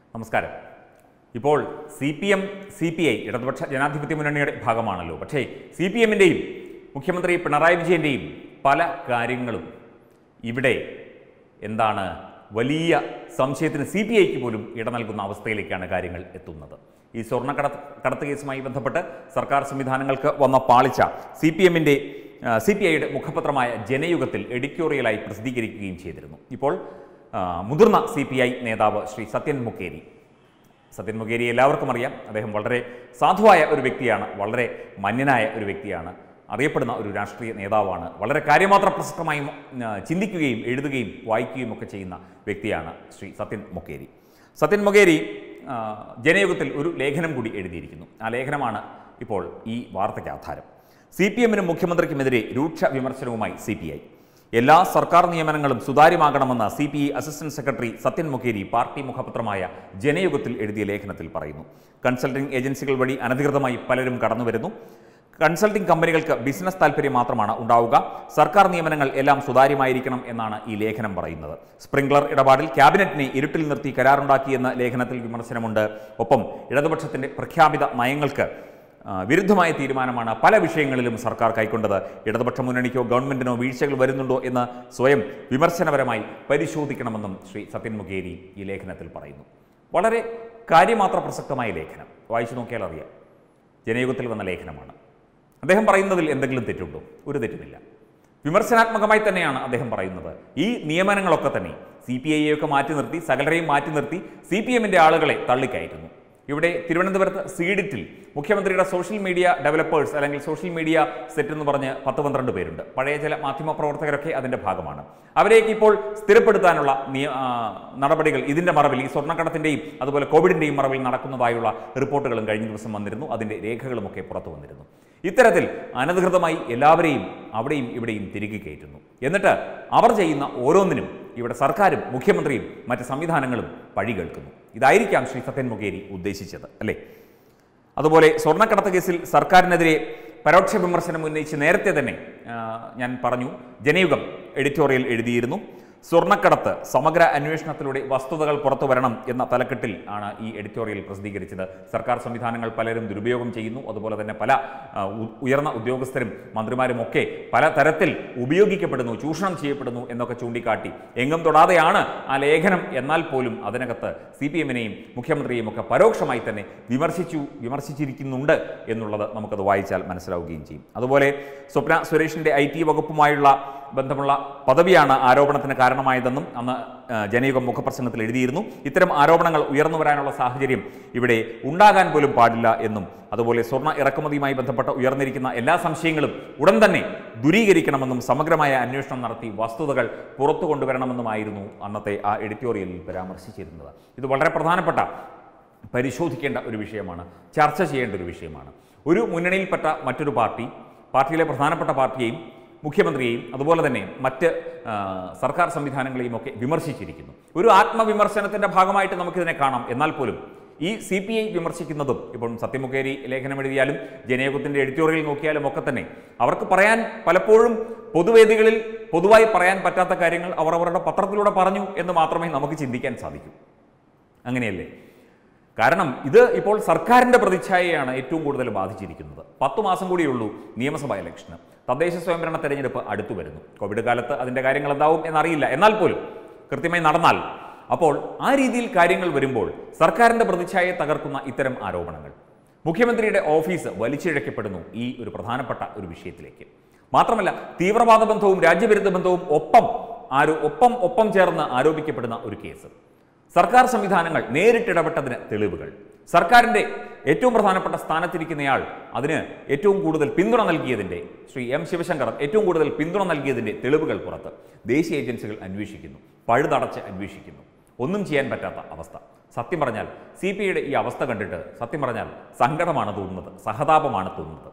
നമസ്കാരം ഇപ്പോൾ C P M C P I ഇടതുപക്ഷ ജനാധിപത്യ മുന്നണിയുടെ ഭാഗമാണല്ലോ പക്ഷേ സി പി എമ്മിൻ്റെയും മുഖ്യമന്ത്രി പിണറായി വിജയൻ്റെയും പല കാര്യങ്ങളും ഇവിടെ എന്താണ് വലിയ സംശയത്തിന് സി പി ഐക്ക് പോലും ഇട നൽകുന്ന അവസ്ഥയിലേക്കാണ് കാര്യങ്ങൾ എത്തുന്നത് ഈ സ്വർണ്ണക്കട കടത്ത് കേസുമായി ബന്ധപ്പെട്ട് സർക്കാർ സംവിധാനങ്ങൾക്ക് വന്ന പാളിച്ച സി പി എമ്മിൻ്റെ സി പി ഐയുടെ മുഖപത്രമായ ജനയുഗത്തിൽ എഡിറ്റോറിയലായി പ്രസിദ്ധീകരിക്കുകയും ചെയ്തിരുന്നു ഇപ്പോൾ ആ, മുതിർന്ന സി പി ഐ നേതാവ് ശ്രീ സത്യൻ മുക്കേരി സത്യൻ മുഖേരി എല്ലാവർക്കും അറിയാം അദ്ദേഹം വളരെ സാധുവായ ഒരു വ്യക്തിയാണ് വളരെ മന്യനായ ഒരു വ്യക്തിയാണ് അറിയപ്പെടുന്ന ഒരു രാഷ്ട്രീയ നേതാവാണ് വളരെ കാര്യമാത്ര പ്രസക്തമായും ആ, ചിന്തിക്കുകയും എഴുതുകയും വായിക്കുകയും ഒക്കെ ചെയ്യുന്ന വ്യക്തിയാണ് ശ്രീ സത്യൻ മുഖേരി സത്യൻ മുഖേരി ആ, ജനയുഗത്തിൽ ഒരു ലേഖനം കൂടി എഴുതിയിരിക്കുന്നു ആ ലേഖനമാണ് ഇപ്പോൾ ഈ വാർത്തയ്ക്ക് ആധാരം സി പി എമ്മിനും മുഖ്യമന്ത്രിക്കുമെതിരെ രൂക്ഷ വിമർശനവുമായി സി പി ഐ എല്ലാ സർക്കാർ നിയമനങ്ങളും സുതാര്യമാകണമെന്ന് C P I assistant secretary Sathyan Mokeri party മുഖപത്രമായ ജനയുഗത്തിൽ എഴുതിയ ലേഖനത്തിൽ പറയുന്നു കൺസൾട്ടിംഗ് ഏജൻസികൾ വഴി അനധികൃതമായി പലരും കടന്നുവരുന്നു കൺസൾട്ടിംഗ് കമ്പനികൾക്ക് ബിസിനസ് താൽപ്പര്യം മാത്രമാണ് ഉണ്ടാവുക സർക്കാർ നിയമനങ്ങൾ എല്ലാം സുതാര്യമായിരിക്കണം എന്നാണ് ഈ ലേഖനം പറയുന്നത് സ്പ്രിംഗ്ലർ ഇടപാടിൽ ക്യാബിനറ്റിനെ ഇരുട്ടിൽ നിർത്തി കരാറുണ്ടാക്കിയെന്ന ലേഖനത്തിൽ വിമർശനമുണ്ട് ഒപ്പം ഇടതുപക്ഷത്തിന്റെ പ്രഖ്യാപിത നയങ്ങൾക്ക് ആ, വിരുദ്ധമായ തീരുമാനമാണ് പല വിഷയങ്ങളിലും സർക്കാർ കൈക്കൊണ്ടത് ഇടതുപക്ഷ മുന്നണിക്കോ ഗവൺമെന്റിനോ വീഴ്ചകൾ വരുന്നുണ്ടോ എന്ന് സ്വയം വിമർശനപരമായി പരിശോധിക്കണമെന്നും ശ്രീ സത്യൻ മുഖേരി ഈ ലേഖനത്തിൽ പറയുന്നു വളരെ കാര്യമാത്ര പ്രസക്തമായ ലേഖനം വായിച്ചു നോക്കിയാൽ അറിയാം ജനയുഗത്തിൽ വന്ന ലേഖനമാണ് അദ്ദേഹം പറയുന്നതിൽ എന്തെങ്കിലും തെറ്റുണ്ടോ ഒരു തെറ്റുമില്ല വിമർശനാത്മകമായി തന്നെയാണ് അദ്ദേഹം പറയുന്നത് ഈ നിയമനങ്ങളൊക്കെ തന്നെ സി പി ഐയെ ഒക്കെ മാറ്റി നിർത്തി സകലരെയും മാറ്റി നിർത്തി സി പി എമ്മിൻ്റെ ആളുകളെ തള്ളിക്കയറ്റുന്നു ഇവിടെ തിരുവനന്തപുരത്ത് സീഡിറ്റിൽ മുഖ്യമന്ത്രിയുടെ സോഷ്യൽ മീഡിയ ഡെവലപ്പേഴ്സ് അല്ലെങ്കിൽ സോഷ്യൽ മീഡിയ സെറ്റ് എന്ന് പറഞ്ഞ് പത്ത് പന്ത്രണ്ട് പേരുണ്ട് പഴയ ചില മാധ്യമ പ്രവർത്തകരൊക്കെ അതിൻ്റെ ഭാഗമാണ് അവരെയൊക്കെ ഇപ്പോൾ സ്ഥിരപ്പെടുത്താനുള്ള നിയ- ആ, നടപടികൾ ഇതിൻ്റെ മറവിൽ ഈ സ്വർണ്ണക്കടത്തിൻ്റെയും അതുപോലെ കോവിഡിൻ്റെയും മറവിൽ നടക്കുന്നതായുള്ള റിപ്പോർട്ടുകളും കഴിഞ്ഞ ദിവസം വന്നിരുന്നു അതിൻ്റെ രേഖകളുമൊക്കെ പുറത്തു വന്നിരുന്നു ഇത്തരത്തിൽ അനധികൃതമായി എല്ലാവരെയും അവിടെയും ഇവിടെയും തിരികെ കയറ്റുന്നു എന്നിട്ട് അവർ ചെയ്യുന്ന ഓരോന്നിനും ഇവിടെ സർക്കാരും മുഖ്യമന്ത്രിയും മറ്റ് സംവിധാനങ്ങളും പഴി കേൾക്കുന്നു ഇതായിരിക്കാം ശ്രീ സത്യൻ മുഖേരി ഉദ്ദേശിച്ചത് അല്ലേ അതുപോലെ സ്വർണ്ണക്കടത്ത് കേസിൽ സർക്കാരിനെതിരെ പരോക്ഷ വിമർശനം ഉന്നയിച്ച് നേരത്തെ തന്നെ ആ, ഞാൻ പറഞ്ഞു ജനയുഗം എഡിറ്റോറിയൽ എഴുതിയിരുന്നു സ്വർണ്ണക്കടത്ത് സമഗ്ര അന്വേഷണത്തിലൂടെ വസ്തുതകൾ പുറത്തു വരണം എന്ന തലക്കെട്ടിൽ ആണ് ഈ എഡിറ്റോറിയൽ പ്രസിദ്ധീകരിച്ചത് സർക്കാർ സംവിധാനങ്ങൾ പലരും ദുരുപയോഗം ചെയ്യുന്നു അതുപോലെ തന്നെ പല ആ, ഉ- ഉയർന്ന ഉദ്യോഗസ്ഥരും മന്ത്രിമാരും ഒക്കെ പല തരത്തിൽ ഉപയോഗിക്കപ്പെടുന്നു ചൂഷണം ചെയ്യപ്പെടുന്നു എന്നൊക്കെ ചൂണ്ടിക്കാട്ടി എങ്ങും തൊടാതെയാണ് ആ ലേഖനം എന്നാൽ പോലും അതിനകത്ത് സി പി എമ്മിനെയും മുഖ്യമന്ത്രിയെയും ഒക്കെ പരോക്ഷമായി തന്നെ വിമർശിച്ചു വിമർശിച്ചിരിക്കുന്നുണ്ട് എന്നുള്ളത് നമുക്കത് വായിച്ചാൽ മനസ്സിലാവുകയും ചെയ്യും അതുപോലെ സ്വപ്ന സുരേഷിൻ്റെ ഐ ടി വകുപ്പുമായുള്ള ബന്ധമുള്ള പദവിയാണ് ആരോപണത്തിന് കാരണമായതെന്നും അന്ന് ആ, ജനയുഗം മുഖപ്രസംഗത്തിൽ എഴുതിയിരുന്നു ഇത്തരം ആരോപണങ്ങൾ ഉയർന്നു വരാനുള്ള സാഹചര്യം ഇവിടെ ഉണ്ടാകാൻ പോലും പാടില്ല എന്നും അതുപോലെ സ്വർണ്ണ ഇറക്കുമതിയുമായി ബന്ധപ്പെട്ട ഉയർന്നിരിക്കുന്ന എല്ലാ സംശയങ്ങളും ഉടൻ തന്നെ ദൂരീകരിക്കണമെന്നും സമഗ്രമായ അന്വേഷണം നടത്തി വസ്തുതകൾ പുറത്തു കൊണ്ടുവരണമെന്നുമായിരുന്നു അന്നത്തെ ആ എഡിറ്റോറിയലിൽ പരാമർശിച്ചിരുന്നത് ഇത് വളരെ പ്രധാനപ്പെട്ട പരിശോധിക്കേണ്ട ഒരു വിഷയമാണ് ചർച്ച ചെയ്യേണ്ട ഒരു വിഷയമാണ് ഒരു മുന്നണിയിൽപ്പെട്ട മറ്റൊരു പാർട്ടി പാർട്ടിയിലെ പ്രധാനപ്പെട്ട പാർട്ടിയെയും മുഖ്യമന്ത്രിയെയും അതുപോലെ തന്നെ മറ്റ് ആ, സർക്കാർ സംവിധാനങ്ങളെയും ഒക്കെ വിമർശിച്ചിരിക്കുന്നു ഒരു ആത്മവിമർശനത്തിൻ്റെ ഭാഗമായിട്ട് നമുക്കിതിനെ കാണാം എന്നാൽ പോലും ഈ സി പി ഐ വിമർശിക്കുന്നതും ഇപ്പം സത്യമുഖേരി ലേഖനം എഴുതിയാലും ജനയോഗത്തിൻ്റെ എഡിറ്റോറിയൽ നോക്കിയാലും ഒക്കെ തന്നെ അവർക്ക് പറയാൻ പലപ്പോഴും പൊതുവേദികളിൽ പൊതുവായി പറയാൻ പറ്റാത്ത കാര്യങ്ങൾ അവർ അവരുടെ പത്രത്തിലൂടെ പറഞ്ഞു എന്ന് മാത്രമേ നമുക്ക് ചിന്തിക്കാൻ സാധിക്കൂ അങ്ങനെയല്ലേ കാരണം ഇത് ഇപ്പോൾ സർക്കാരിൻ്റെ പ്രതിച്ഛായയാണ് ഏറ്റവും കൂടുതൽ ബാധിച്ചിരിക്കുന്നത് പത്ത് മാസം കൂടിയുള്ളൂ നിയമസഭാ ഇലക്ഷന് തദ്ദേശ സ്വയംഭരണ തെരഞ്ഞെടുപ്പ് അടുത്തു വരുന്നു കോവിഡ് കാലത്ത് അതിൻ്റെ കാര്യങ്ങൾ എന്താവും എന്നറിയില്ല എന്നാൽ പോലും കൃത്യമായി നടന്നാൽ അപ്പോൾ ആ രീതിയിൽ കാര്യങ്ങൾ വരുമ്പോൾ സർക്കാരിൻ്റെ പ്രതിച്ഛായയെ തകർക്കുന്ന ഇത്തരം ആരോപണങ്ങൾ മുഖ്യമന്ത്രിയുടെ ഓഫീസ് വലിച്ചിഴക്കപ്പെടുന്നു ഈ ഒരു പ്രധാനപ്പെട്ട ഒരു വിഷയത്തിലേക്ക് മാത്രമല്ല തീവ്രവാദ ബന്ധവും രാജ്യവിരുദ്ധ ബന്ധവും ഒപ്പം ആരോ ഒപ്പം ഒപ്പം ചേർന്ന് ആരോപിക്കപ്പെടുന്ന ഒരു കേസ് സർക്കാർ സംവിധാനങ്ങൾ നേരിട്ടിടപെട്ടതിന് തെളിവുകൾ സർക്കാരിൻ്റെ ഏറ്റവും പ്രധാനപ്പെട്ട സ്ഥാനത്തിരിക്കുന്നയാൾ അതിന് ഏറ്റവും കൂടുതൽ പിന്തുണ നൽകിയതിൻ്റെ ശ്രീ എം ശിവശങ്കർ ഏറ്റവും കൂടുതൽ പിന്തുണ നൽകിയതിൻ്റെ തെളിവുകൾ പുറത്ത് ദേശീയ ഏജൻസികൾ അന്വേഷിക്കുന്നു പഴുതടച്ച് അന്വേഷിക്കുന്നു ഒന്നും ചെയ്യാൻ പറ്റാത്ത അവസ്ഥ സത്യം പറഞ്ഞാൽ സി പി ഐയുടെ ഈ അവസ്ഥ കണ്ടിട്ട് സത്യം പറഞ്ഞാൽ സങ്കടമാണ് തോന്നുന്നത് സഹതാപമാണ് തോന്നുന്നത്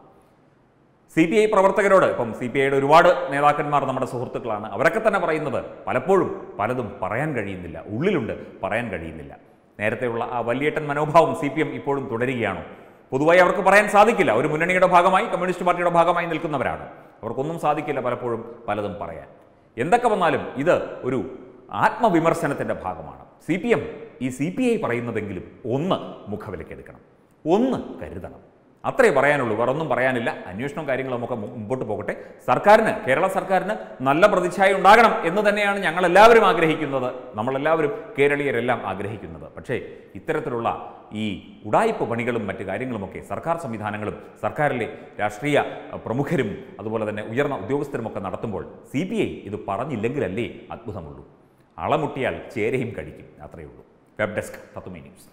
സി പി ഐ പ്രവർത്തകരോട് ഇപ്പം സി പി ഐയുടെ ഒരുപാട് നേതാക്കന്മാർ നമ്മുടെ സുഹൃത്തുക്കളാണ് അവരൊക്കെ തന്നെ പറയുന്നത് പലപ്പോഴും പലതും പറയാൻ കഴിയുന്നില്ല ഉള്ളിലുണ്ട് പറയാൻ കഴിയുന്നില്ല നേരത്തെയുള്ള ആ വലിയേട്ടൻ മനോഭാവം സി പി എം ഇപ്പോഴും തുടരുകയാണോ പൊതുവായി അവർക്ക് പറയാൻ സാധിക്കില്ല ഒരു മുന്നണിയുടെ ഭാഗമായി കമ്മ്യൂണിസ്റ്റ് പാർട്ടിയുടെ ഭാഗമായി നിൽക്കുന്നവരാണ് അവർക്കൊന്നും സാധിക്കില്ല പലപ്പോഴും പലതും പറയാൻ എന്തൊക്കെ വന്നാലും ഇത് ഒരു ആത്മവിമർശനത്തിൻ്റെ ഭാഗമാണ് സി പി എം ഈ സി പി ഐ പറയുന്നതെങ്കിലും ഒന്ന് മുഖവിലക്കെടുക്കണം ഒന്ന് കരുതണം അത്രേ പറയാനുള്ളൂ വേറെ ഒന്നും പറയാനില്ല അന്വേഷണവും കാര്യങ്ങളും ഒക്കെ മു- മുമ്പോട്ട് പോകട്ടെ സർക്കാരിന് കേരള സർക്കാരിന് നല്ല പ്രതിച്ഛായ ഉണ്ടാകണം എന്ന് തന്നെയാണ് ഞങ്ങളെല്ലാവരും ആഗ്രഹിക്കുന്നത് നമ്മളെല്ലാവരും കേരളീയരെല്ലാം ആഗ്രഹിക്കുന്നത് പക്ഷേ ഇത്തരത്തിലുള്ള ഈ ഉടായ്പ പണികളും മറ്റു കാര്യങ്ങളുമൊക്കെ സർക്കാർ സംവിധാനങ്ങളും സർക്കാരിലെ രാഷ്ട്രീയ അഹ്, പ്രമുഖരും അതുപോലെ തന്നെ ഉയർന്ന ഉദ്യോഗസ്ഥരുമൊക്കെ നടത്തുമ്പോൾ സി പി ഐ ഇത് പറഞ്ഞില്ലെങ്കിലല്ലേ അത്ഭുതമുള്ളൂ അളമുട്ടിയാൽ ചേരയും കഴിക്കും അത്രയേ ഉള്ളൂ വെബ് ഡെസ്ക് തത്തുമേ ന്യൂസ്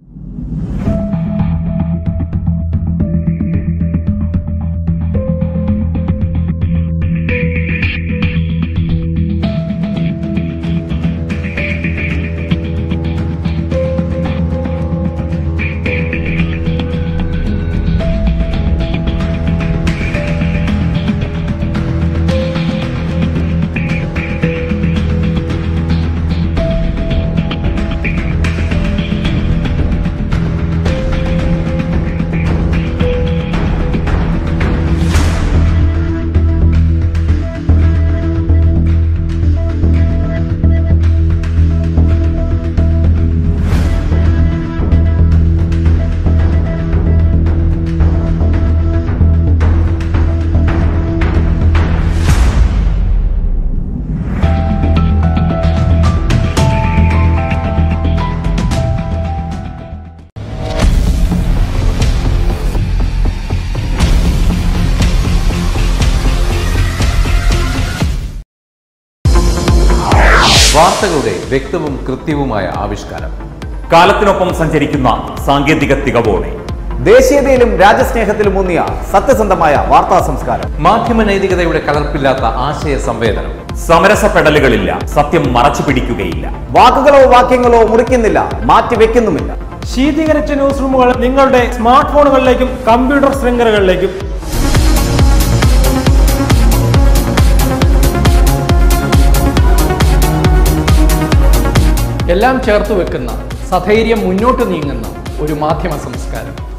വാർത്തകളുടെ വ്യക്തവും കൃത്യവുമായ ആവിഷ്കാരം കാലത്തിനൊപ്പം സഞ്ചരിക്കുന്ന സാങ്കേതിക തികവോടെ ദേശീയതയിലും രാജ്യസ്നേഹത്തിലും ഊന്നിയ സത്യസന്ധമായ വാർത്താ സംസ്കാരം മാധ്യമ നൈതികതയുടെ കലർപ്പില്ലാത്ത ആശയ സംവേദനം സമരസപ്പെടലുകളില്ല സത്യം മറച്ചു പിടിക്കുകയില്ല വാക്കുകളോ വാക്യങ്ങളോ മുറിക്കുന്നില്ല മാറ്റിവെക്കുന്നുമില്ല ശീതീകരിച്ച ന്യൂസ് റൂമുകൾ നിങ്ങളുടെ സ്മാർട്ട് ഫോണുകളിലേക്കും കമ്പ്യൂട്ടർ ശൃംഖലകളിലേക്കും എല്ലാം ചേർത്ത് വെക്കുന്ന സധൈര്യം മുന്നോട്ട് നീങ്ങുന്ന ഒരു മാധ്യമ സംസ്കാരം